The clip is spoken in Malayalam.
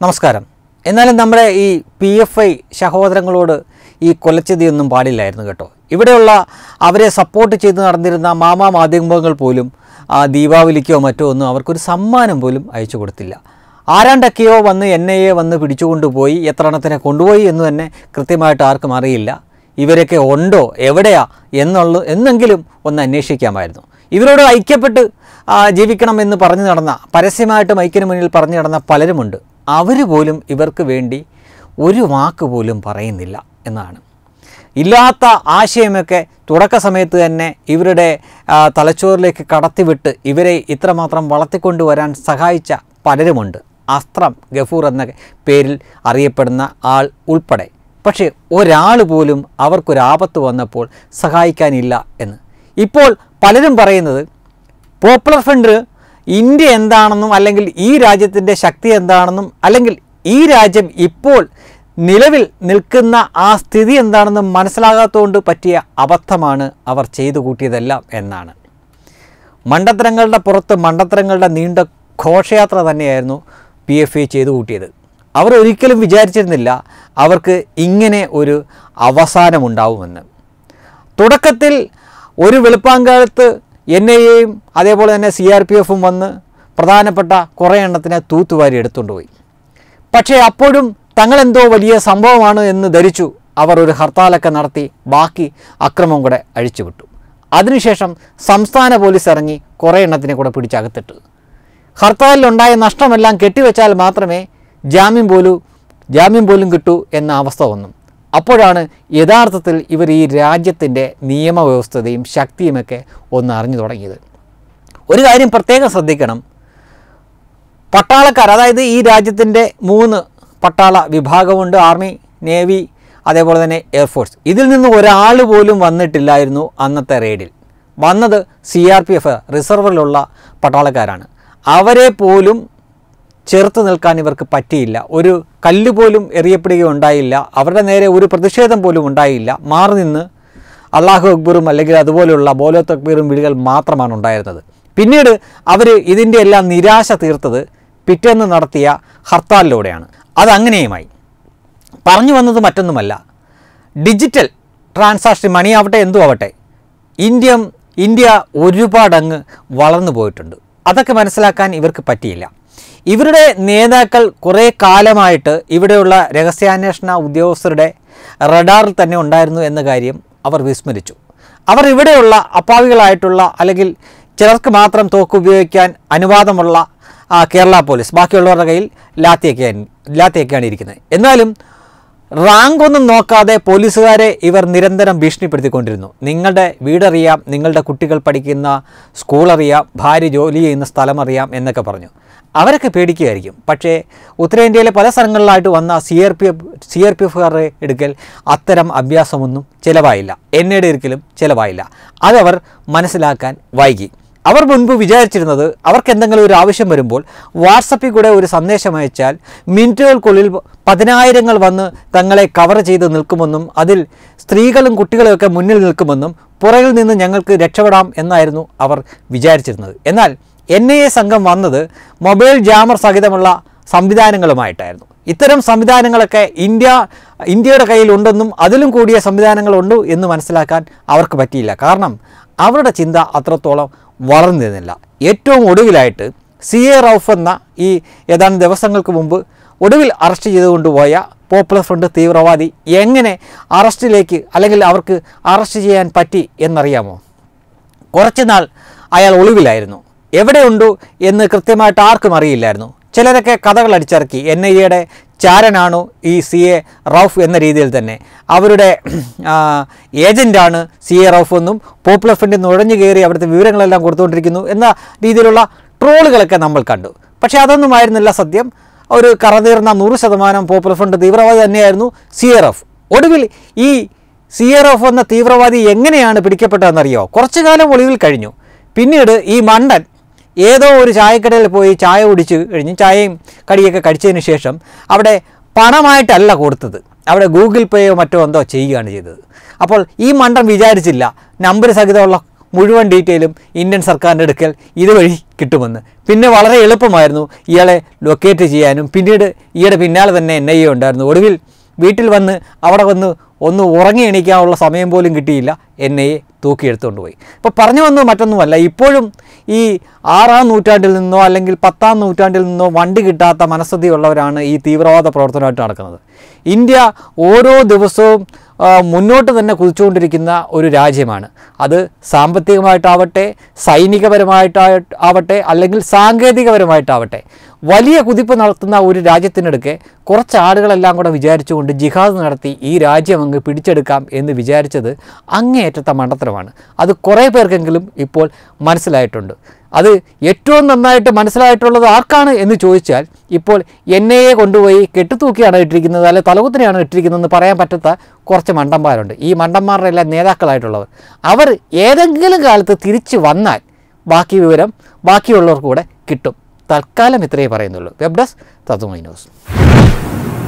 നമസ്കാരം എന്നാലും നമ്മുടെ ഈ പി എഫ് ഐ സഹോദരങ്ങളോട് ഈ കൊലച്ചതിയൊന്നും പാടില്ലായിരുന്നു കേട്ടോ ഇവിടെയുള്ള അവരെ സപ്പോർട്ട് ചെയ്ത് നടന്നിരുന്ന മാമാ മാധ്യമങ്ങൾ പോലും ആ ദീപാവലിക്കോ മറ്റോ ഒന്നും അവർക്കൊരു സമ്മാനം പോലും അയച്ചു കൊടുത്തില്ല ആരാണ്ടൊക്കെയോ വന്ന് എൻ ഐ എ വന്ന് പിടിച്ചുകൊണ്ടുപോയി എത്ര എണ്ണത്തിനെ കൊണ്ടുപോയി എന്ന് തന്നെ കൃത്യമായിട്ട് ആർക്കും അറിയില്ല ഇവരൊക്കെ ഉണ്ടോ എവിടെയാ എന്നുള്ള എന്നെങ്കിലും ഒന്ന് അന്വേഷിക്കാമായിരുന്നു ഇവരോട് ഐക്യപ്പെട്ട് ആ, ജീവിക്കണമെന്ന് പറഞ്ഞു നടന്ന പരസ്യമായിട്ട് മൈക്കിന് മുന്നിൽ പറഞ്ഞു നടന്ന പലരുമുണ്ട് അവർ പോലും ഇവർക്ക് വേണ്ടി ഒരു വാക്ക് പോലും പറയുന്നില്ല എന്നാണ് ഇല്ലാത്ത ആശയമൊക്കെ തുടക്ക സമയത്ത് തന്നെ ഇവരുടെ ആ, തലച്ചോറിലേക്ക് കടത്തിവിട്ട് ഇവരെ ഇത്രമാത്രം വളർത്തിക്കൊണ്ടുവരാൻ സഹായിച്ച പലരുമുണ്ട് അസ്ത്രം ഗഫൂർ എന്ന പേരിൽ അറിയപ്പെടുന്ന ആൾ ഉൾപ്പെടെ പക്ഷേ ഒരാൾ പോലും അവർക്കൊരാപത്ത് വന്നപ്പോൾ സഹായിക്കാനില്ല എന്ന് ഇപ്പോൾ പലരും പറയുന്നത് പോപ്പുലർ ഫ്രണ്ട് ഇന്ത്യ എന്താണെന്നും അല്ലെങ്കിൽ ഈ രാജ്യത്തിൻ്റെ ശക്തി എന്താണെന്നും അല്ലെങ്കിൽ ഈ രാജ്യം ഇപ്പോൾ നിലവിൽ നിൽക്കുന്ന ആ സ്ഥിതി എന്താണെന്നും മനസ്സിലാകാത്തതുകൊണ്ട് പറ്റിയ അബദ്ധമാണ് അവർ ചെയ്തു കൂട്ടിയതെല്ലാം എന്നാണ് മണ്ടത്തരങ്ങളുടെ പുറത്ത് മണ്ടത്തരങ്ങളുടെ നീണ്ട ഘോഷയാത്ര തന്നെയായിരുന്നു പി എഫ് ഐ ചെയ്തു കൂട്ടിയത് അവർ ഒരിക്കലും വിചാരിച്ചിരുന്നില്ല അവർക്ക് ഇങ്ങനെ ഒരു അവസാനമുണ്ടാവുമെന്ന് തുടക്കത്തിൽ ഒരു വെളുപ്പാങ്കാലത്ത് എൻ ഐ എയും അതേപോലെ തന്നെ സി ആർ പി എഫും വന്ന് പ്രധാനപ്പെട്ട കുറേ എണ്ണത്തിനെ തൂത്തുവാരി എടുത്തുകൊണ്ട് പോയി പക്ഷേ അപ്പോഴും തങ്ങളെന്തോ വലിയ സംഭവമാണ് എന്ന് ധരിച്ചു അവർ ഒരു ഹർത്താലൊക്കെ നടത്തി ബാക്കി അക്രമം കൂടെ അഴിച്ചുവിട്ടു അതിനുശേഷം സംസ്ഥാന പോലീസ് ഇറങ്ങി കുറേ എണ്ണത്തിനെ കൂടെ പിടിച്ചകത്തിട്ടു ഹർത്താലിലുണ്ടായ നഷ്ടമെല്ലാം കെട്ടിവെച്ചാൽ മാത്രമേ ജാമ്യം പോലും ജാമ്യം പോലും കിട്ടൂ എന്ന അവസ്ഥ വന്നു അപ്പോഴാണ് യഥാർത്ഥത്തിൽ ഇവർ ഈ രാജ്യത്തിൻ്റെ നിയമവ്യവസ്ഥതയും ശക്തിയുമൊക്കെ ഒന്ന് അറിഞ്ഞു തുടങ്ങിയത് ഒരു കാര്യം പ്രത്യേകം ശ്രദ്ധിക്കണം പട്ടാളക്കാർ അതായത് ഈ രാജ്യത്തിൻ്റെ മൂന്ന് പട്ടാള വിഭാഗമുണ്ട് ആർമി നേവി അതേപോലെ തന്നെ എയർഫോഴ്സ് ഇതിൽ നിന്ന് ഒരാൾ പോലും വന്നിട്ടില്ലായിരുന്നു അന്നത്തെ റെയ്ഡിൽ വന്നത് സി ആർ പി എഫ് റിസർവിലുള്ള പട്ടാളക്കാരാണ് അവരെ പോലും ചെറുത്ത് നിൽക്കാൻ ഇവർക്ക് പറ്റിയില്ല ഒരു കല്ല് പോലും എറിയപ്പെടുകയുണ്ടായില്ല അവരുടെ നേരെ ഒരു പ്രതിഷേധം പോലും ഉണ്ടായില്ല മാറി നിന്ന് അള്ളാഹു അക്ബറും അല്ലെങ്കിൽ അതുപോലെയുള്ള ബോലോ തക്ബീറും വിളികൾ മാത്രമാണ് ഉണ്ടായിരുന്നത് പിന്നീട് അവർ ഇതിൻ്റെ എല്ലാം നിരാശ തീർത്തത് പിറ്റേന്ന് നടത്തിയ ഹർത്താലിലൂടെയാണ് അതങ്ങനെയുമായി പറഞ്ഞു വന്നത് മറ്റൊന്നുമല്ല ഡിജിറ്റൽ ട്രാൻസാക്ഷൻ മണി ആവട്ടെ എന്തു ആവട്ടെ ഇന്ത്യ ഇന്ത്യ ഒരുപാടങ്ങ് വളർന്നു പോയിട്ടുണ്ട് അതൊക്കെ മനസ്സിലാക്കാൻ ഇവർക്ക് പറ്റിയില്ല ഇവരുടെ നേതാക്കൾ കുറേ കാലമായിട്ട് ഇവിടെയുള്ള രഹസ്യാന്വേഷണ ഉദ്യോഗസ്ഥരുടെ റഡാറിൽ തന്നെ ഉണ്ടായിരുന്നു എന്ന കാര്യം അവർ വിസ്മരിച്ചു അവർ ഇവിടെയുള്ള അപ്പാവികളായിട്ടുള്ള അല്ലെങ്കിൽ ചിലർക്ക് മാത്രം തോക്ക് ഉപയോഗിക്കാൻ അനുവാദമുള്ള ആ, കേരള പോലീസ് ബാക്കിയുള്ളവരുടെ കയ്യിൽ ലാത്തിയൊക്കെയാണ് ലാത്തിയൊക്കെയാണ് ഇരിക്കുന്നത് എന്നാലും റാങ്ക് ഒന്നും നോക്കാതെ പോലീസുകാരെ ഇവർ നിരന്തരം ഭീഷണിപ്പെടുത്തിക്കൊണ്ടിരുന്നു നിങ്ങളുടെ വീടറിയാം നിങ്ങളുടെ കുട്ടികൾ പഠിക്കുന്ന സ്കൂൾ അറിയാം ഭാര്യ ജോലി ചെയ്യുന്ന സ്ഥലം അറിയാം എന്നൊക്കെ പറഞ്ഞു അവരൊക്കെ പേടിക്കുകയായിരിക്കും പക്ഷേ ഉത്തരേന്ത്യയിലെ പല സ്ഥലങ്ങളിലായിട്ട് വന്ന C R P F C R P എഫുകാരുടെ എടുക്കൽ അത്തരം അഭ്യാസമൊന്നും ചിലവായില്ല എന്നയുടെ ഒരിക്കലും ചിലവായില്ല അതവർ മനസ്സിലാക്കാൻ വൈകി അവർ മുൻപ് വിചാരിച്ചിരുന്നത് അവർക്ക് എന്തെങ്കിലും ഒരു ആവശ്യം വരുമ്പോൾ വാട്സപ്പിൽ കൂടെ ഒരു സന്ദേശം അയച്ചാൽ മിനിറ്റുകൾക്കുള്ളിൽ പതിനായിരങ്ങൾ വന്ന് തങ്ങളെ കവർ ചെയ്ത് നിൽക്കുമെന്നും അതിൽ സ്ത്രീകളും കുട്ടികളുമൊക്കെ മുന്നിൽ നിൽക്കുമെന്നും പുറകിൽ നിന്ന് ഞങ്ങൾക്ക് രക്ഷപ്പെടാം എന്നായിരുന്നു അവർ വിചാരിച്ചിരുന്നത് എന്നാൽ എൻ ഐ എ സംഘം വന്നത് മൊബൈൽ ജാമർ സഹിതമുള്ള സംവിധാനങ്ങളുമായിട്ടായിരുന്നു ഇത്തരം സംവിധാനങ്ങളൊക്കെ ഇന്ത്യ ഇന്ത്യയുടെ കയ്യിലുണ്ടെന്നും അതിലും കൂടിയ സംവിധാനങ്ങളുണ്ട് എന്ന് മനസ്സിലാക്കാൻ അവർക്ക് പറ്റിയില്ല കാരണം അവരുടെ ചിന്ത അത്രത്തോളം വളർന്നിരുന്നില്ല ഏറ്റവും ഒടുവിലായിട്ട് സി എ റൌഫ് എന്ന ഈ ഏതാനും ദിവസങ്ങൾക്ക് മുമ്പ് ഒടുവിൽ അറസ്റ്റ് ചെയ്തുകൊണ്ടുപോയ പോപ്പുലർ ഫ്രണ്ട് തീവ്രവാദി എങ്ങനെ അറസ്റ്റിലേക്ക് അല്ലെങ്കിൽ അവർക്ക് അറസ്റ്റ് ചെയ്യാൻ പറ്റി എന്നറിയാമോ കുറച്ച് നാൾ അയാൾ ഒളിവിലായിരുന്നു എവിടെയുണ്ടു എന്ന് കൃത്യമായിട്ട് ആർക്കും അറിയില്ലായിരുന്നു ചിലരൊക്കെ കഥകൾ അടിച്ചിറക്കി എൻ ഐ എയുടെ ചാരനാണോ ഈ സി എ റൌഫ് എന്ന രീതിയിൽ തന്നെ അവരുടെ ആ, ഏജൻ്റാണ് സി എ റൌഫ് എന്നും പോപ്പുലർ ഫ്രണ്ടിൽ നുഴഞ്ഞു കയറി അവിടുത്തെ വിവരങ്ങളെല്ലാം കൊടുത്തുകൊണ്ടിരിക്കുന്നു എന്ന രീതിയിലുള്ള ട്രോളുകളൊക്കെ നമ്മൾ കണ്ടു പക്ഷേ അതൊന്നും ആയിരുന്നില്ല സത്യം ഒരു കറതീർന്ന നൂറ് ശതമാനം പോപ്പുലർ ഫ്രണ്ട് തീവ്രവാദി തന്നെയായിരുന്നു സി എ റഫ് ഒടുവിൽ ഈ സി എ റഫ് എന്ന തീവ്രവാദി എങ്ങനെയാണ് പിടിക്കപ്പെട്ടതെന്നറിയോ കുറച്ചു കാലം ഒളിവിൽ കഴിഞ്ഞു പിന്നീട് ഈ മണ്ടൻ ഏതോ ഒരു ചായക്കടയിൽ പോയി ചായ കുടിച്ച് കഴിഞ്ഞ് ചായയും കടിയൊക്കെ കഴിച്ചതിന് ശേഷം അവിടെ പണമായിട്ടല്ല കൊടുത്തത് അവിടെ ഗൂഗിൾ പേയോ മറ്റോ എന്തോ ചെയ്യുകയാണ് ചെയ്തത് അപ്പോൾ ഈ മണ്ടൻ വിചാരിച്ചില്ല നമ്പർ സഹിതമുള്ള മുഴുവൻ ഡീറ്റെയിലും ഇന്ത്യൻ സർക്കാരിൻ്റെ അടുക്കൽ ഇതുവഴി കിട്ടുമെന്ന് പിന്നെ വളരെ എളുപ്പമായിരുന്നു ഇയാളെ ലൊക്കേറ്റ് ചെയ്യാനും പിന്നീട് ഈയുടെ പിന്നാലെ തന്നെ എൻ ഐ എ ഉണ്ടായിരുന്നു ഒടുവിൽ വീട്ടിൽ വന്ന് അവിടെ വന്ന് ഒന്ന് ഉറങ്ങി എണീക്കാനുള്ള സമയം പോലും കിട്ടിയില്ല എൻ ഐ എ തൂക്കിയെടുത്തുകൊണ്ട് പോയി ഇപ്പോൾ പറഞ്ഞു വന്നത് മറ്റൊന്നുമല്ല ഇപ്പോഴും ഈ ആറാം നൂറ്റാണ്ടിൽ നിന്നോ അല്ലെങ്കിൽ പത്താം നൂറ്റാണ്ടിൽ നിന്നോ വണ്ടി കിട്ടാത്ത മനസ്ഥിതിയുള്ളവരാണ് ഈ തീവ്രവാദ പ്രവർത്തനമായിട്ട് നടക്കുന്നത് ഇന്ത്യ ഓരോ ദിവസവും ആ, മുന്നോട്ട് തന്നെ കുതിച്ചുകൊണ്ടിരിക്കുന്ന ഒരു രാജ്യമാണ് അത് സാമ്പത്തികമായിട്ടാവട്ടെ സൈനികപരമായിട്ടായിട്ട് ആവട്ടെ അല്ലെങ്കിൽ സാങ്കേതികപരമായിട്ടാവട്ടെ വലിയ കുതിപ്പ് നടത്തുന്ന ഒരു രാജ്യത്തിനടുക്കെ കുറച്ച് ആളുകളെല്ലാം കൂടെ വിചാരിച്ചുകൊണ്ട് ജിഹാദ് നടത്തി ഈ രാജ്യം അങ്ങ് പിടിച്ചെടുക്കാം എന്ന് വിചാരിച്ചത് അങ്ങേയറ്റത്തെ മണ്ടത്തരമാണ് അത് കുറേ പേർക്കെങ്കിലും ഇപ്പോൾ മനസ്സിലായിട്ടുണ്ട് അത് ഏറ്റവും നന്നായിട്ട് മനസ്സിലായിട്ടുള്ളത് ആർക്കാണ് എന്ന് ചോദിച്ചാൽ ഇപ്പോൾ എൻ ഐ എ കൊണ്ടുപോയി കെട്ടുതൂക്കിയാണ് ഇട്ടിരിക്കുന്നത് അല്ലെ തലകുത്തിനെയാണ് ഇട്ടിരിക്കുന്നതെന്ന് പറയാൻ പറ്റാത്ത കുറച്ച് മണ്ടന്മാരുണ്ട് ഈ മണ്ടന്മാരുടെ എല്ലാം നേതാക്കളായിട്ടുള്ളവർ അവർ ഏതെങ്കിലും കാലത്ത് തിരിച്ചു വന്നാൽ ബാക്കി വിവരം ബാക്കിയുള്ളവർക്ക് കൂടെ കിട്ടും തൽക്കാലം ഇത്രയേ പറയുന്നുള്ളൂ വെബ് ഡെസ്ക് തത്വമൈ ന്യൂസ്